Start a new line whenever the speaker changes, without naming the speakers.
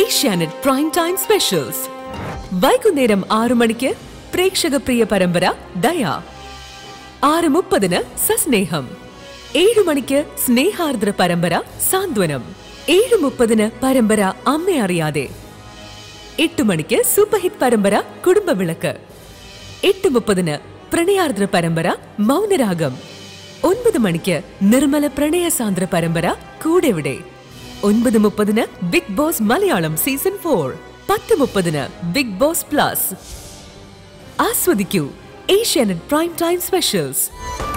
Asianet prime time specials വൈകുന്നേരം ആറു മണിക്ക് പ്രേക്ഷക പ്രിയ പരമ്പര ദയ ആറ് മുപ്പതിന് സസ്നേഹം ഏഴു മണിക്ക് സ്നേഹാർദ്ര പരമ്പര സാന്ത്വനം ഏഴ് മുപ്പതിന് പരമ്പര അമ്മ അറിയാതെ എട്ട് മണിക്ക് സൂപ്പർഹിറ്റ് പരമ്പര കുടുംബവിളക്ക് എട്ട് മുപ്പതിന് പ്രണയാർദ്ര പരമ്പര മൗനരാഗം ഒൻപത് മണിക്ക് നിർമ്മല പ്രണയസാന്ദ്ര പരമ്പര കൂടെവിടെ ഒൻപത് മുപ്പതിന് Big Boss Malayalam season four പത്ത് മുപ്പതിന് ബിഗ് ബോസ് പ്ലസ് ആസ്വദിക്കൂ ഏഷ്യാനെറ്റ് പ്രൈം ടൈം സ്പെഷ്യൽസ്